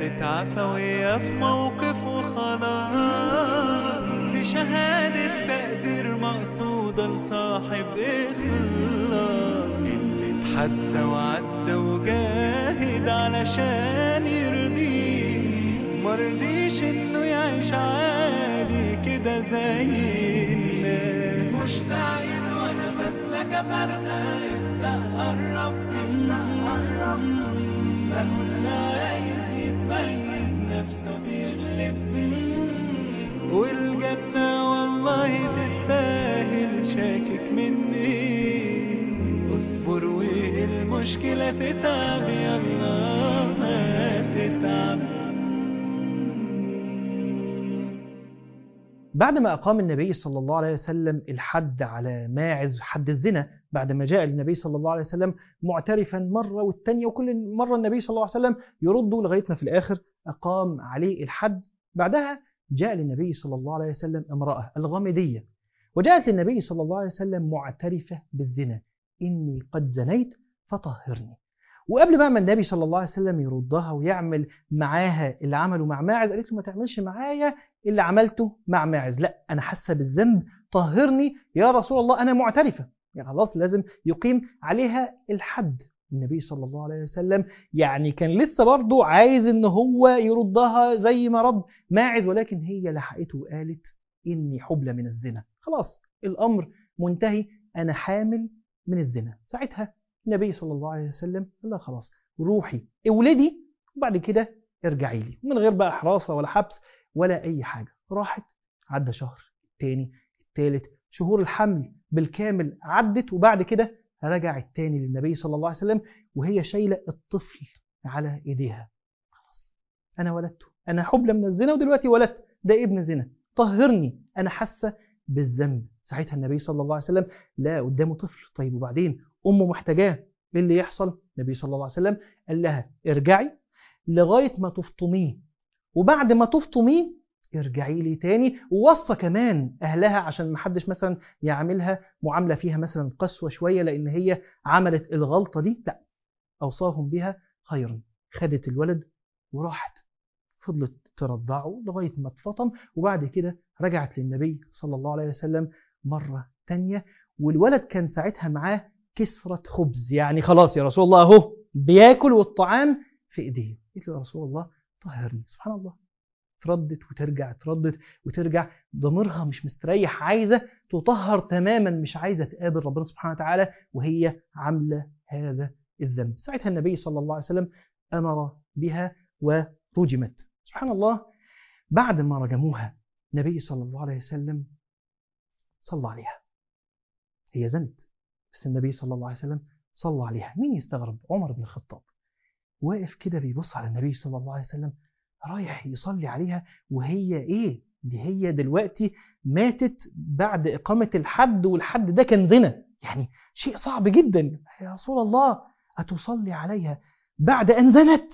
قالت عفوية في موقف وخلاص دي شهادة تقدير مقصودة لصاحب إخلاص اللي اتحدى وعدى وجاهد علشان يرضيه مرضيش إنه يعيش عادي كده زي الناس مشتاق وأنا بسلك فرقة ابدأ قرب ابدأ قرب مهما عايز يتميز نفسه بيغلب والجنة والله تستاهل شاكك مني اصبر والمشكلة تتعب يلا ما تتعب بعد ما أقام النبي صلى الله عليه وسلم الحد على ماعز حد الزنا بعد ما جاء النبي صلى الله عليه وسلم معترفا مرة والتانية وكل مرة النبي صلى الله عليه وسلم يرده لغاية ما في الآخر أقام عليه الحد بعدها جاء للنبي صلى الله عليه وسلم امرأة الغامدية وجاءت للنبي صلى الله عليه وسلم معترفة بالزنا إني قد زنيت فطهرني وقبل بقى ما النبي صلى الله عليه وسلم يردها ويعمل معاها اللي عمله مع ماعز قالت له ما تعملش معايا اللي عملته مع ماعز لا انا حاسه بالذنب طهرني يا رسول الله انا معترفه يعني خلاص لازم يقيم عليها الحد النبي صلى الله عليه وسلم يعني كان لسه برضه عايز ان هو يردها زي ما رد ماعز ولكن هي لحقته وقالت اني حبلى من الزنا خلاص الامر منتهي انا حامل من الزنا ساعتها النبي صلى الله عليه وسلم قال لها خلاص روحي اولدي وبعد كده ارجعي لي من غير بقى حراسه ولا حبس ولا اي حاجه راحت عدى شهر التاني التالت شهور الحمل بالكامل عدت وبعد كده رجعت تاني للنبي صلى الله عليه وسلم وهي شايله الطفل على ايديها خلاص انا ولدته انا حبلى من الزنا ودلوقتي ولدت ده ابن زنا طهرني انا حاسه بالذنب ساعتها النبي صلى الله عليه وسلم لا قدامه طفل طيب وبعدين امه محتاجاه ايه اللي يحصل النبي صلى الله عليه وسلم قال لها ارجعي لغايه ما تفطميه وبعد ما تفطميه ارجعي لي تاني ووصى كمان اهلها عشان ما حدش مثلا يعملها معامله فيها مثلا قسوه شويه لان هي عملت الغلطه دي لا اوصاهم بها خيرا خدت الولد وراحت فضلت ترضعه لغايه ما اتفطم وبعد كده رجعت للنبي صلى الله عليه وسلم مره تانية والولد كان ساعتها معاه كسرة خبز يعني خلاص يا رسول الله اهو بياكل والطعام في ايديه قلت له يا رسول الله طهرني سبحان الله تردد وترجع تردد وترجع ضميرها مش مستريح عايزه تطهر تماما مش عايزه تقابل ربنا سبحانه وتعالى وهي عامله هذا الذنب ساعتها النبي صلى الله عليه وسلم امر بها ورجمت سبحان الله بعد ما رجموها النبي صلى الله عليه وسلم صلى عليها هي زنت بس النبي صلى الله عليه وسلم صلى عليها مين يستغرب عمر بن الخطاب واقف كده بيبص على النبي صلى الله عليه وسلم رايح يصلي عليها وهي ايه دي هي دلوقتي ماتت بعد إقامة الحد والحد ده كان زنا يعني شيء صعب جدا يا رسول الله أتصلي عليها بعد أن زنت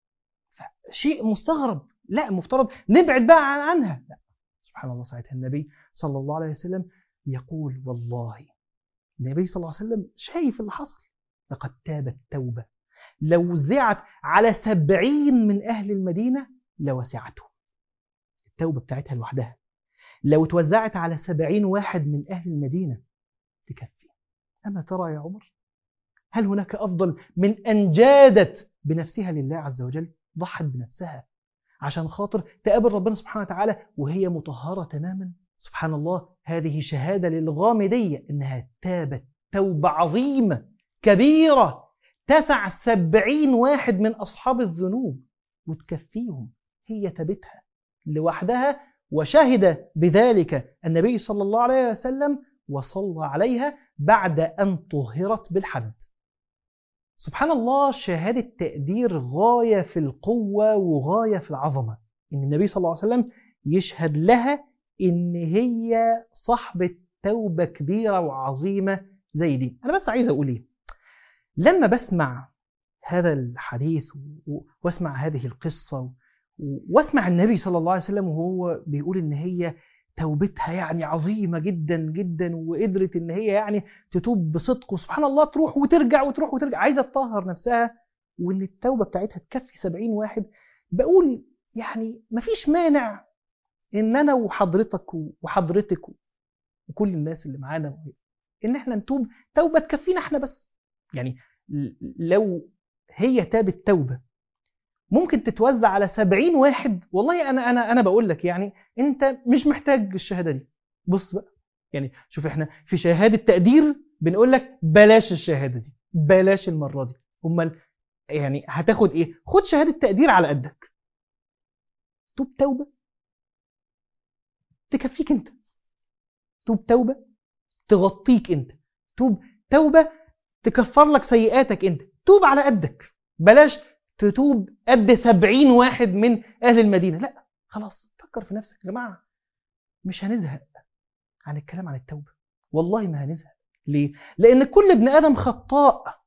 شيء مستغرب لا مفترض نبعد بقى عنها لا سبحان الله ساعتها النبي صلى الله عليه وسلم يقول والله النبي صلى الله عليه وسلم شايف اللي حصل لقد تابت توبة لو وزعت على سبعين من أهل المدينة لوسعته التوبة بتاعتها لوحدها لو توزعت على سبعين واحد من أهل المدينة تكفي أما ترى يا عمر هل هناك أفضل من أن جادت بنفسها لله عز وجل ضحت بنفسها عشان خاطر تقابل ربنا سبحانه وتعالى وهي مطهرة تماما سبحان الله هذه شهادة للغامدية إنها تابت توبة عظيمة كبيرة تسع سبعين واحد من أصحاب الذنوب وتكفيهم هي تبتها لوحدها وشهد بذلك النبي صلى الله عليه وسلم وصلى عليها بعد أن طهرت بالحد سبحان الله شهادة تقدير غاية في القوة وغاية في العظمة إن النبي صلى الله عليه وسلم يشهد لها إن هي صاحبة توبة كبيرة وعظيمة زي دي أنا بس عايز أقول إيه لما بسمع هذا الحديث واسمع هذه القصة واسمع النبي صلى الله عليه وسلم وهو بيقول إن هي توبتها يعني عظيمة جدا جدا وقدرت إن هي يعني تتوب بصدق وسبحان الله تروح وترجع وتروح وترجع عايزة تطهر نفسها وإن التوبة بتاعتها تكفي سبعين واحد بقول يعني مفيش مانع ان انا وحضرتك وحضرتك وكل الناس اللي معانا ان احنا نتوب توبه تكفينا احنا بس يعني لو هي تابت توبه ممكن تتوزع على سبعين واحد والله انا انا انا بقول لك يعني انت مش محتاج الشهاده دي بص بقى يعني شوف احنا في شهاده تقدير بنقول لك بلاش الشهاده دي بلاش المره دي امال يعني هتاخد ايه خد شهاده تقدير على قدك توب توبه تكفيك انت توب توبه تغطيك انت توب توبه تكفر لك سيئاتك انت توب على قدك بلاش تتوب قد سبعين واحد من أهل المدينة لا خلاص فكر في نفسك يا جماعة مش هنزهق عن الكلام عن التوبة والله ما هنزهق ليه؟ لأن كل ابن آدم خطاء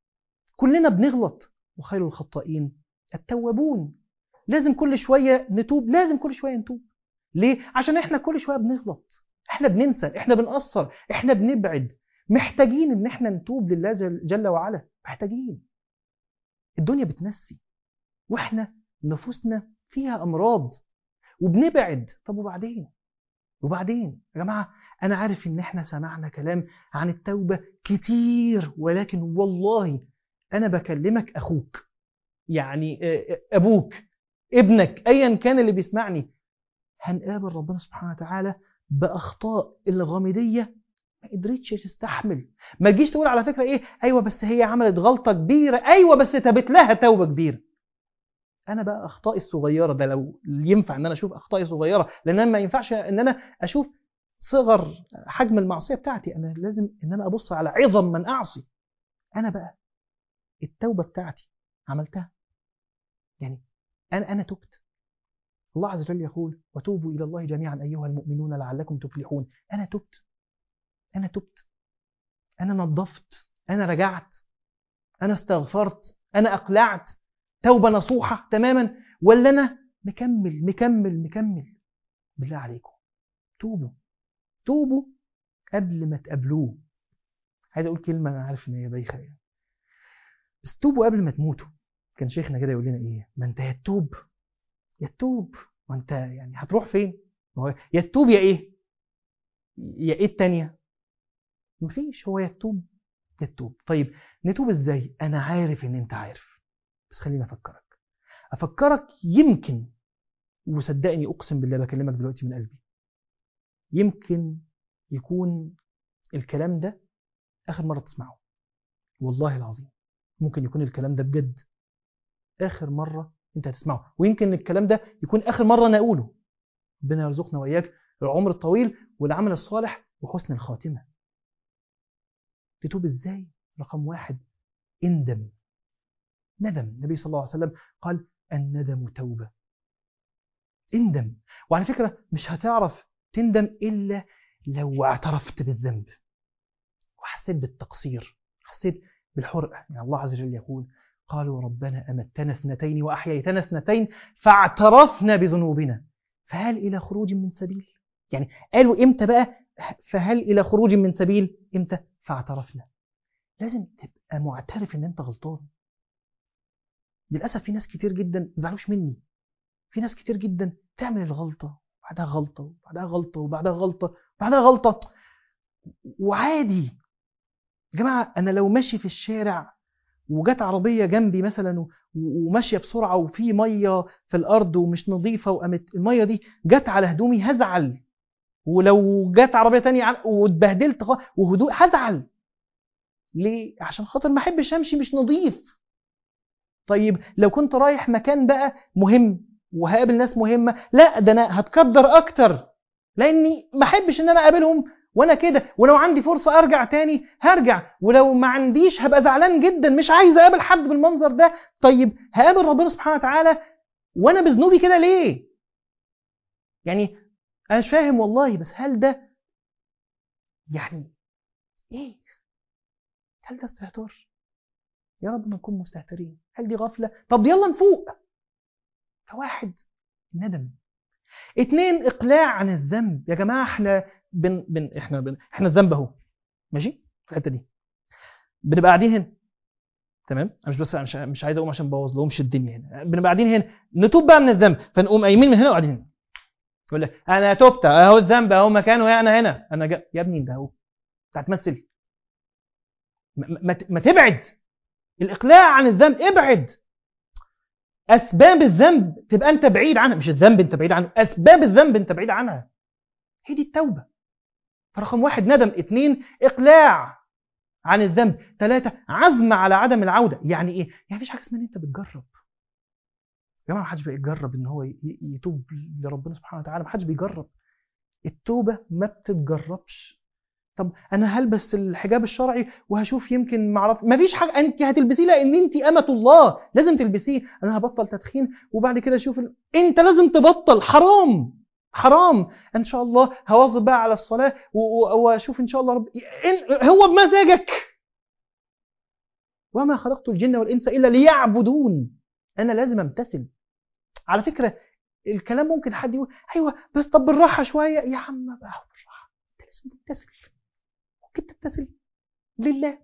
كلنا بنغلط وخير الخطائين التوابون لازم كل شوية نتوب لازم كل شوية نتوب ليه؟ عشان احنا كل شوية بنغلط احنا بننسى احنا بنقصر احنا بنبعد محتاجين ان احنا نتوب لله جل وعلا محتاجين الدنيا بتنسي واحنا نفوسنا فيها امراض وبنبعد طب وبعدين وبعدين يا جماعه انا عارف ان احنا سمعنا كلام عن التوبه كتير ولكن والله انا بكلمك اخوك يعني ابوك ابنك ايا كان اللي بيسمعني هنقابل ربنا سبحانه وتعالى باخطاء الغامديه ما قدرتش تستحمل ما تجيش تقول على فكره ايه ايوه بس هي عملت غلطه كبيره ايوه بس تابت لها توبه كبيره انا بقى اخطائي الصغيره ده لو ينفع ان انا اشوف اخطائي صغيره لان انا ما ينفعش ان انا اشوف صغر حجم المعصيه بتاعتي انا لازم ان انا ابص على عظم من اعصي انا بقى التوبه بتاعتي عملتها يعني انا انا تبت الله عز وجل يقول وتوبوا الى الله جميعا ايها المؤمنون لعلكم تفلحون انا تبت أنا تبت أنا نظفت أنا رجعت أنا استغفرت أنا أقلعت توبة نصوحة تماما ولا أنا مكمل مكمل مكمل بالله عليكم توبوا توبوا قبل ما تقابلوه عايز أقول كلمة أنا عارف إن هي بايخة يعني بس توبوا قبل ما تموتوا كان شيخنا كده يقول لنا إيه ما أنت يا تتوب يا تتوب وأنت يعني هتروح فين؟ يا تتوب يا إيه؟ يا إيه التانية؟ مفيش هو يتوب يتوب طيب نتوب ازاي انا عارف ان انت عارف بس خليني افكرك افكرك يمكن وصدقني اقسم بالله بكلمك دلوقتي من قلبي يمكن يكون الكلام ده اخر مره تسمعه والله العظيم ممكن يكون الكلام ده بجد اخر مره انت هتسمعه ويمكن الكلام ده يكون اخر مره انا اقوله ربنا يرزقنا واياك العمر الطويل والعمل الصالح وحسن الخاتمه تتوب ازاي رقم واحد اندم ندم النبي صلى الله عليه وسلم قال الندم توبة اندم وعلى فكرة مش هتعرف تندم إلا لو اعترفت بالذنب وحسيت بالتقصير حسيت بالحرقة يعني الله عز وجل يقول قالوا ربنا أمتنا اثنتين وأحييتنا اثنتين فاعترفنا بذنوبنا فهل إلى خروج من سبيل يعني قالوا إمتى بقى فهل إلى خروج من سبيل إمتى فاعترفنا لازم تبقى معترف ان انت غلطان للاسف في ناس كتير جدا ما زعلوش مني في ناس كتير جدا تعمل الغلطه بعدها غلطه وبعدها غلطه وبعدها غلطه وبعدها غلطه وعادي يا جماعه انا لو ماشي في الشارع وجت عربيه جنبي مثلا وماشيه بسرعه وفي ميه في الارض ومش نظيفه وقامت الميه دي جت على هدومي هزعل ولو جت عربيه تانية واتبهدلت وهدوء هزعل ليه عشان خاطر ما احبش امشي مش نظيف طيب لو كنت رايح مكان بقى مهم وهقابل ناس مهمه لا ده انا هتقدر اكتر لاني ما احبش ان انا اقابلهم وانا كده ولو عندي فرصه ارجع تاني هرجع ولو ما عنديش هبقى زعلان جدا مش عايز اقابل حد بالمنظر ده طيب هقابل ربنا سبحانه وتعالى وانا بذنوبي كده ليه يعني انا مش فاهم والله بس هل ده يعني ايه هل ده استهتار يا رب ما نكون مستهترين هل دي غفله طب يلا نفوق فواحد ندم اتنين اقلاع عن الذنب يا جماعه احنا بن, بن احنا بن احنا الذنب اهو ماشي في الحته دي بنبقى قاعدين هنا تمام انا مش بس مش, مش عايز اقوم عشان ابوظ لهمش الدنيا هنا بنبقى قاعدين هنا نتوب بقى من الذنب فنقوم قايمين من هنا وقاعدين هنا يقول لك انا تبت اهو الذنب اهو مكانه انا هنا انا جا... يا ابني ده اهو انت هتمثل ما, ما, ما تبعد الاقلاع عن الذنب ابعد اسباب الذنب تبقى انت بعيد عنها مش الذنب انت بعيد عنه اسباب الذنب انت بعيد عنها هي دي التوبه فرقم واحد ندم اثنين اقلاع عن الذنب ثلاثة عزم على عدم العودة يعني ايه؟ يعني مفيش حاجة اسمها ان انت بتجرب يا جماعة محدش بيجرب ان هو يتوب لربنا سبحانه وتعالى محدش بيجرب التوبة ما بتتجربش طب انا هلبس الحجاب الشرعي وهشوف يمكن معرف مفيش حاجه انت هتلبسيه لان انت امه الله لازم تلبسيه انا هبطل تدخين وبعد كده اشوف ال... انت لازم تبطل حرام حرام ان شاء الله هواظب بقى على الصلاه واشوف ان شاء الله رب إن هو بمزاجك وما خلقت الجن والانس الا ليعبدون انا لازم امتثل على فكره الكلام ممكن حد يقول ايوه بس طب بالراحه شويه يا عم بقى بالراحه انت لازم تمتثل ممكن تمتثل لله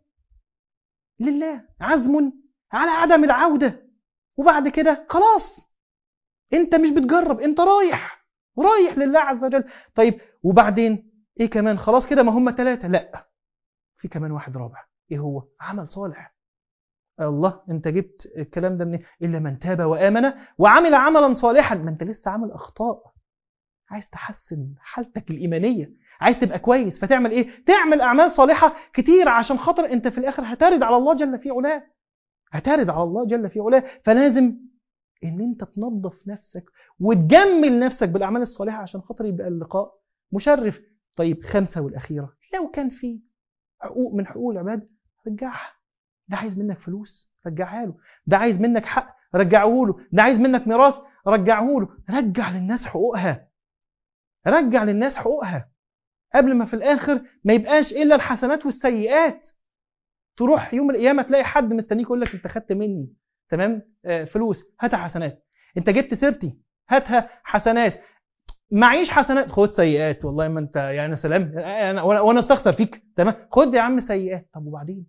لله عزم على عدم العوده وبعد كده خلاص انت مش بتجرب انت رايح رايح لله عز وجل طيب وبعدين ايه كمان خلاص كده ما هم ثلاثة لا في كمان واحد رابع ايه هو عمل صالح الله انت جبت الكلام ده منين الا من تاب وامن وعمل عملا صالحا ما انت لسه عامل اخطاء عايز تحسن حالتك الايمانيه عايز تبقى كويس فتعمل ايه تعمل اعمال صالحه كتير عشان خاطر انت في الاخر هترد على الله جل في علاه هترد على الله جل في علاه فلازم ان انت تنظف نفسك وتجمل نفسك بالاعمال الصالحه عشان خاطر يبقى اللقاء مشرف طيب خمسه والاخيره لو كان في حقوق من حقوق العباد رجعها ده عايز منك فلوس رجعها له ده عايز منك حق رجعه له ده عايز منك ميراث رجعه له رجع للناس حقوقها رجع للناس حقوقها قبل ما في الاخر ما يبقاش الا الحسنات والسيئات تروح يوم القيامه تلاقي حد مستنيك يقول لك انت خدت مني تمام آه فلوس هاتها حسنات انت جبت سيرتي هاتها حسنات معيش حسنات خد سيئات والله ما انت يعني سلام انا وانا استخسر فيك تمام خد يا عم سيئات طب وبعدين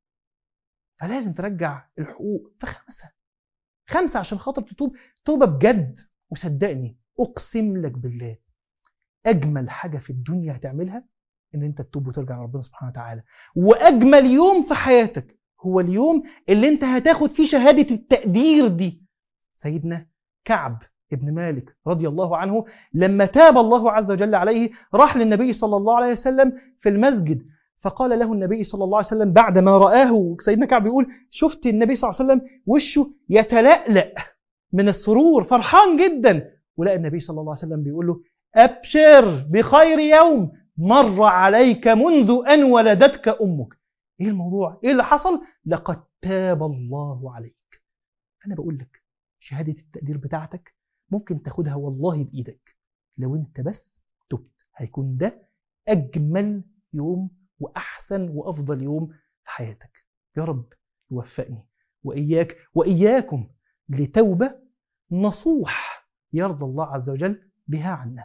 فلازم ترجع الحقوق فخمسه خمسه عشان خاطر تتوب توبه بجد وصدقني اقسم لك بالله اجمل حاجه في الدنيا هتعملها ان انت تتوب وترجع لربنا سبحانه وتعالى واجمل يوم في حياتك هو اليوم اللي انت هتاخد فيه شهاده التقدير دي سيدنا كعب ابن مالك رضي الله عنه لما تاب الله عز وجل عليه راح للنبي صلى الله عليه وسلم في المسجد فقال له النبي صلى الله عليه وسلم بعد ما رآه سيدنا كعب بيقول شفت النبي صلى الله عليه وسلم وشه يتلألأ من السرور فرحان جدا ولقى النبي صلى الله عليه وسلم بيقول له أبشر بخير يوم مر عليك منذ أن ولدتك أمك إيه الموضوع؟ إيه اللي حصل؟ لقد تاب الله عليك أنا بقول لك شهادة التقدير بتاعتك ممكن تاخدها والله بإيدك لو أنت بس تبت هيكون ده أجمل يوم وأحسن وأفضل يوم في حياتك يا رب يوفقني وإياك وإياكم لتوبة نصوح يرضى الله عز وجل بها عنا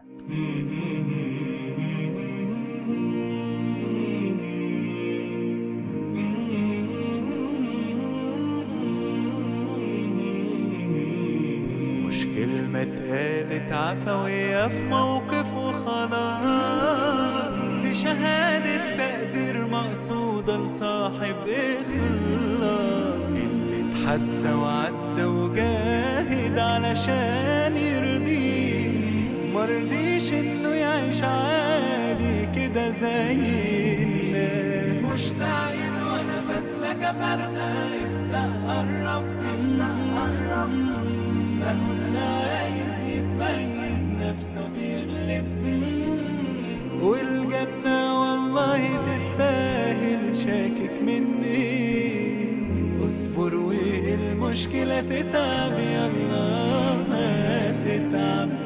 مش كلمة اتقالت عفوية في موقف وخلاص دي شهادة تقدير مقصودة لصاحب إخلاص اللي اتحدى وعدى وجاهد علشان يرضيه مرضيش إنه يعيش عادي كده زي الناس مشتاقين وأنا فاتلك فرقة ابدأ قرب ابدأ قرب والجنة والله تستاهل شاكك مني اصبر والمشكلة تتعب يلا ما تتعب